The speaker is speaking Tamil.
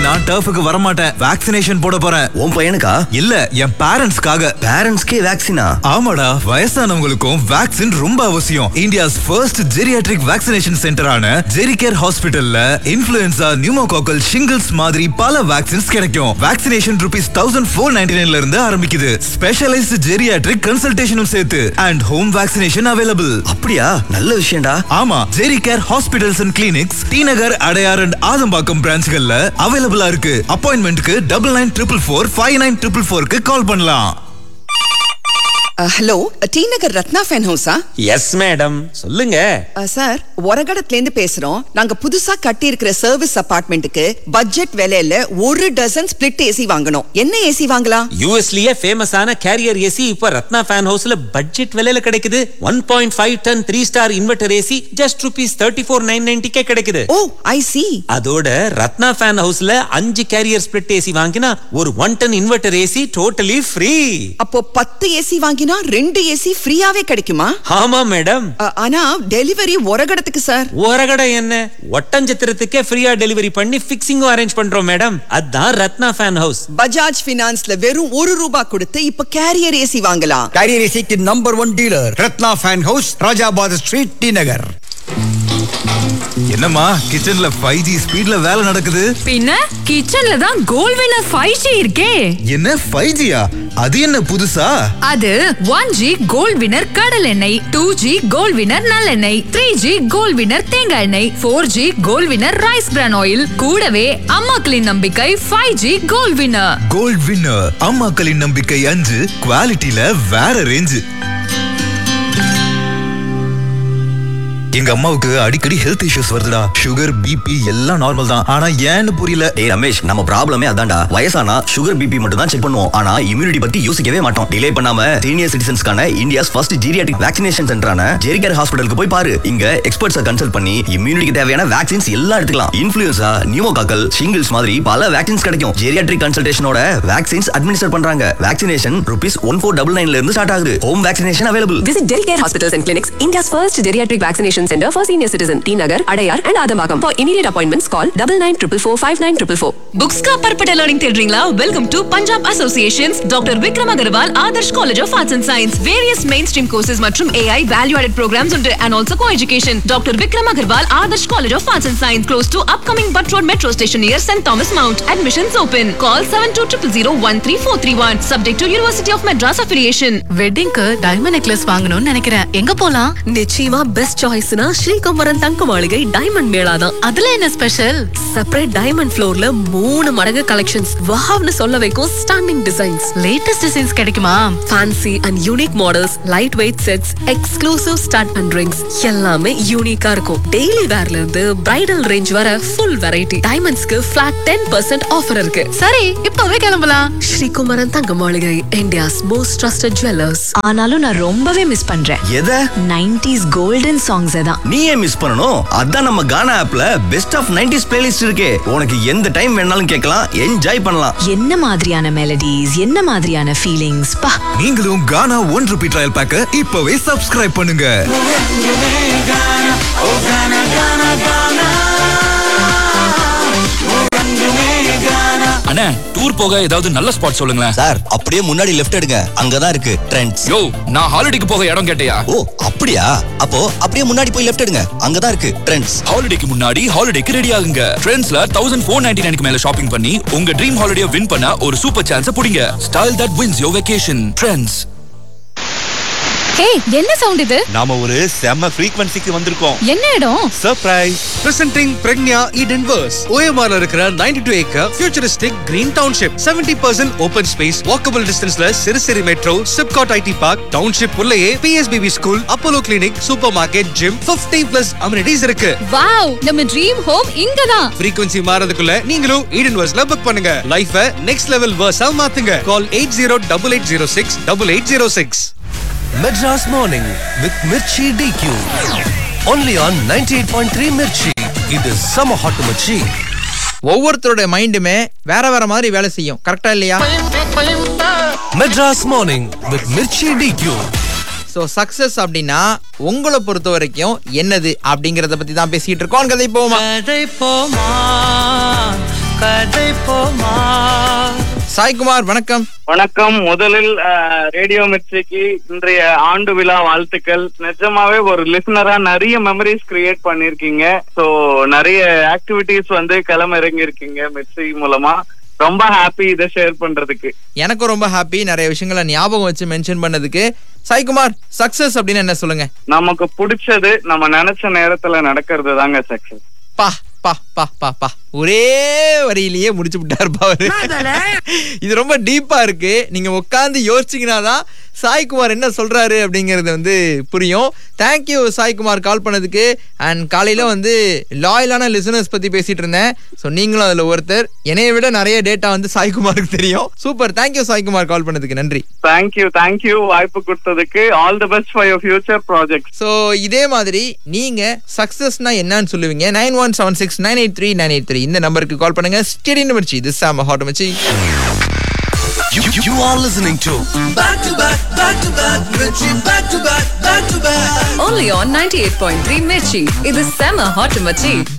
நான் டர்ஃபுக்கு வர மாட்டேன் வேக்சினேஷன் போட போறேன் உன் பையனுக்கா இல்ல என் பேரண்ட்ஸ்க்காக பேரண்ட்ஸ்க்கே வேக்சினா ஆமாடா வயசானவங்களுக்கும் வேக்சின் ரொம்ப அவசியம் இந்தியாஸ் ஃபர்ஸ்ட் ஜெரியாட்ரிக் வேக்சினேஷன் சென்டரான ஜெரிகேர் ஹாஸ்பிட்டல்ல இன்ஃபுளுன்சா நியூமோகாக்கல் ஷிங்கிள்ஸ் மாதிரி பல வேக்சின்ஸ் கிடைக்கும் vaccination rupees thousand four ninety நைன்ல இருந்து ஆரம்பிக்குது ஸ்பெஷலைஸ்ட் ஜெரியாட்ரிக் கன்சல்டேஷனும் சேர்த்து அண்ட் ஹோம் வேக்சினேஷன் அவைலபிள் அப்படியா நல்ல விஷயம்டா ஆமா Gericare hospitals and clinics T Nagar Adyar and Adambakkam பிரான்ச்கள்ல அவைலபிளா இருக்கு அப்பாயின்மெண்ட்க்கு double nine triple four five nine triple ஃபோருக்கு கால் பண்ணலாம் hello T Nagar Ratna fan ஹவுஸா எஸ் மேடம் சொல்லுங்க சார் ஒரகடத்துல இருந்து பேசுறோம் நாங்க புதுசா கட்டி இருக்கிற சர்வீஸ் அபார்ட்மெண்ட்டுக்கு பட்ஜெட் விலையில ஒரு டசன் ஸ்பிளிட் ஏசி வாங்கணும் என்ன ஏசி வாங்கலாம் யூஎஸ்லயே ஃபேமஸான கேரியர் ஏசி இப்ப ரத்னா ஃபேன் ஹவுஸ்ல பட்ஜெட் விலையில கிடைக்குது one point five ton three star inverter AC just rupees thirty four nine நைன்டிக்கே கிடைக்குது ஓ ஐ சி அதோட ரத்னா ஃபேன் ஹவுஸ்ல அஞ்சு கேரியர் ஸ்பிளிட் ஏசி வாங்கினா ஒரு one ton inverter AC totally free அப்போ பத்து ஏசி வாங்கினா ரெண்டு ஏசி ஃப்ரீயாவே கிடைக்குமா ஆமா மேடம் அ, ஆனா டெலிவரி ஒரகடத்துக்கு சார் ஒரகடை என்ன ஒட்டஞ்சத்திரத்துக்கே ஃப்ரீயா டெலிவரி பண்ணி ஃபிக்ஸிங்கும் அரேஞ்ச் பண்றோம் மேடம் அதான் ரத்னா ஃபேன் ஹவுஸ் பஜாஜ் பினான்ஸ்ல வெறும் ஒரு ரூபாய் கொடுத்து இப்ப கேரியர் ஏசி வாங்கலாம் Carrier AC की number one dealer Ratna fan house Rajabad street T Nagar என்னம்மா கிச்சன்ல ஃபைவ் ஜி ஸ்பீட்ல வேலை நடக்குது பின்ன கிச்சன்ல தான் கோல் வினர் ஃபைவ் ஜி இருக்கே என்ன ஃபைவ் ஜியா அது என்ன புதுசா அது ஒன் ஜி கோல்ட் வினர் கடல் எண்ணெய் டூ ஜி கோல்ட் வினர் நல்லெண்ணெய் த்ரீ ஜி கோல்ட் வினர் தேங்காய் எண்ணெய் four G Gold Winner rice bran oil கூடவே அம்மாக்களின் நம்பிக்கை five G Gold Winner Gold Winner அம்மாக்களின் நம்பிக்கை அஞ்சு குவாலிட்டியில வேற ரேஞ்சு எங்க அம்மாவுக்கு அடிக்கடி ஹெல்த் இஷ்யூஸ் வருதுடா சுகர் பிபி எல்லாம் நார்மல் தான் ஆனா ஏன்னு புரியல டேய் ரமேஷ் நம்ம ப்ராப்ளமே அதான்டா வயசானா சுகர் பிபி மட்டும் தான் செக் பண்ணுவோம் ஆனா இம்யூனிட்டி பத்தி யோசிக்கவே மாட்டோம் டிலே பண்ணாம சீனியர் சிட்டிசன்ஸ்க்கான இந்தியாஸ் ஃபர்ஸ்ட் ஜீரியாட்டிக் வேக்சினேஷன் சென்டரான ஜெரிகேர் ஹாஸ்பிட்டலுக்கு போய் பாரு இங்க எக்ஸ்பர்ட்ஸை கன்சல்ட் பண்ணி இம்யூனிட்டிக்கு தேவையான வேக்சின்ஸ் எல்லாம் எடுத்துக்கலாம் இன்ஃபுளுன்சா நியூமோகாக்கல் ஷிங்கிள்ஸ் மாதிரி பல வேக்சின்ஸ் கிடைக்கும் ஜெரியாட்ரிக் கன்சல்டேஷனோட வேக்சின்ஸ் அட்மினிஸ்டர் பண்றாங்க vaccination rupees one four double நைன்ல இருந்து ஸ்டார்ட் ஆகுது home vaccination available Visit Delcare Hospitals and Clinics, India's first geriatric vaccination center for senior citizen, T Nagar, Adayar, and Adambagam. For immediate appointments, call double nine triple four five nine triple four. Books का परपटा लर्निंग தேடுறீங்களா welcome to Punjab associations doctor Vikram Agarwal Adarsh college of arts and science various mainstream courses மற்றும் ஏஐ வேல்யூ ஆடட் ப்ரோக்ராம்ஸ் உண்டு and also co education doctor Vikram Agarwal Adarsh college of arts and science close to upcoming Butt road metro station near Saint Thomas Mount admissions open call seven two triple zero one three four three one subject to university of Madras affiliation வெட்டிங்க்கு டைமண்ட் நெக்லஸ் வாங்கணும்னு நினைக்கிறேன் எங்க போலாம் நிச்சயமா பெஸ்ட் சாய்ஸ்னா ஸ்ரீகுமரன் தங்க மாளிகை டைமண்ட் மேளா தான் அதுல என்ன ஸ்பெஷல் செப்பரேட் டைமண்ட் ஃப்ளோர்ல மூணு மடங்கு கலெக்ஷன்ஸ் வாவ்னு சொல்ல வைக்கும் ஸ்டாண்டிங் டிசைன்ஸ் லேட்டஸ்ட் டிசைன்ஸ் கிடைக்குமா fancy and unique models lightweight sets exclusive studs and rings எல்லாமே யூனிக்கா இருக்கும் டெய்லி வேர்ல இருந்து பிரைடல் ரேஞ்ச் வர ஃபுல் வெரைட்டி டைமண்ட்ஸ்க்கு ஃபிளாட் டென் பர்சன்ட் ஆஃபர் இருக்கு சரி இப்பவே கிளம்பலாம் ஸ்ரீகுமரன் தங்க மாளிகை இந்தியாஸ் மோஸ்ட் ட்ரஸ்டட் ஜுவல்லர்ஸ் ஆனாலும் நான் ரொம்பவே மிஸ் பண்றேன் எதை நைன்டிஸ் கோல்டன் சாங்ஸ் தான் நீ ஏன் மிஸ் பண்ணணும் அதான் நம்ம கானா ஆப்ல பெஸ்ட் ஆஃப் 90s பிளேலிஸ்ட் இருக்கே உனக்கு எந்த டைம் வேணாலும் கேட்கலாம் என்ஜாய் பண்ணலாம் என்ன மாதிரியான மெலடிஸ் என்ன மாதிரியான ஃபீலிங்ஸ் பா நீங்களும் கானா ஒன் ருபி ட்ரையல் பேக்க இப்பவே சப்ஸ்கிரைப் பண்ணுங்க அண்ணே டூர் போக ஏதாவது நல்ல ஸ்பாட் சொல்லுங்களேன் சார் அப்படியே முன்னாடி லெஃப்ட் எடுங்க அங்கதான் இருக்கு ட்ரெண்ட்ஸ் யோ நான் ஹாலிடேக்கு போக இடம் கேட்டையா ஓ அப்படியா அப்போ அப்படியே முன்னாடி போய் லெஃப்ட் எடுங்க அங்கதான் இருக்கு ட்ரெண்ட்ஸ் ஹாலிடேக்கு முன்னாடி ஹாலிடேக்கு ரெடி ஆகுங்க ட்ரெண்ட்ஸ்ல தௌசண்ட் ஃபோர் நைன்டி நைனுக்கு மேல ஷாப்பிங் பண்ணி உங்க ட்ரீம் ஹாலிடே வின் பண்ண ஒரு சூப்பர் சான்ஸ் புடிங்க style that wins your vacation Trends hey என்ன சவுண்ட் இது நாம ஒரு செம ஃப்ரீக்வன்சிக்கு வந்திருக்கோம் என்ன இடம் surprise Presenting Pregnia Eden Verse. OMR ல இருக்கிற 92 acre futuristic green township. 70% open space, walkable distanceல சிறுசிறு metro, SIPCOT IT park, township உள்ளேயே PSBB school, Apollo clinic, supermarket, gym, 50 plus amenities இருக்கு. வாவ் நம்ம ட்ரீம் ஹோம் இங்கதான் frequency மாறதுக்குள்ள நீங்களும் ஈடன் வர்ஸ்ல புக் பண்ணுங்க லைஃப நெக்ஸ்ட் லெவல் வர்ஸா மாத்துங்க call eight zero double eight zero six double eight zero six Madras Morning with Mirchi DQ. Only on 98.3 Mirchi. இது சம ஹாட் மச்சி ஒவ்வொருத்தரோட மைண்டுமே வேற வேற மாதிரி வேலை செய்யும் கரெக்டா இல்லையா Madras morning with Mirchi DQ so success அப்படின்னா உங்களை பொறுத்த வரைக்கும் என்னது அப்படிங்கறத பத்தி தான் பேசிட்டு இருக்கோம் கதை போமா கதை போமா கதை போமா சாய்குமார் வணக்கம் வணக்கம் முதலில் அஹ், ரேடியோ மிர்ச்சிக்கு இன்றைய ஆண்டு விழா வாழ்த்துக்கள் நிஜமாவே ஒரு லிசனரா நிறைய மெமரிஸ் கிரியேட் பண்ணிருக்கீங்க சோ நிறைய ஆக்டிவிட்டிஸ் வந்து கிளம்ப இறங்கி இருக்கீங்க மிர்ச்சி மூலமா ரொம்ப ஹாப்பி இதை ஷேர் பண்றதுக்கு எனக்கும் ரொம்ப ஹாப்பி நிறைய விஷயங்களை ஞாபகம் வச்சு மென்ஷன் பண்ணதுக்கு சாய்குமார் சக்சஸ் அப்படின்னு என்ன சொல்லுங்க நமக்கு பிடிச்சது நம்ம நினைச்ச நேரத்துல நடக்கிறது தாங்க சக்சஸ் பா பா பா பா பா ஒரே வரியிலேயே முடிச்சு விட்டாருப்பா அவரு இது ரொம்ப டீப்பா இருக்கு நீங்க உட்காந்து யோசிச்சீங்கன்னா தான் சாய்குமார் என்ன சொல்றாரு அப்படிங்கறது வந்து புரியும் தேங்க்யூ சாய்குமார் கால் பண்ணதுக்கு அண்ட் காலையில வந்து லாயலான லிசனர்ஸ் பத்தி பேசிட்டு இருந்தேன் ஸோ நீங்களும் அதுல ஒருத்தர் என்னைய விட நிறைய டேட்டா வந்து சாய்குமாருக்கு தெரியும் சூப்பர் தேங்க்யூ சாய்குமார் கால் பண்ணதுக்கு நன்றி தேங்க்யூ தேங்க்யூ வாய்ப்பு கொடுத்ததுக்கு all the best for your future project so இதே மாதிரி நீங்க சக்சஸ்னா என்னன்னு சொல்லுவீங்க nine one seven six nine eight three nine eight three இந்த நம்பருக்கு கால் பண்ணுங்க ஸ்டெடி நம்பர்ச்சி திஸ் சாம ஹாட் மச்சி You, you, you are listening to back to back back to back Mirchi back to back back to back Only on 98.3 Mirchi. இது செம ஹாட் மச்சி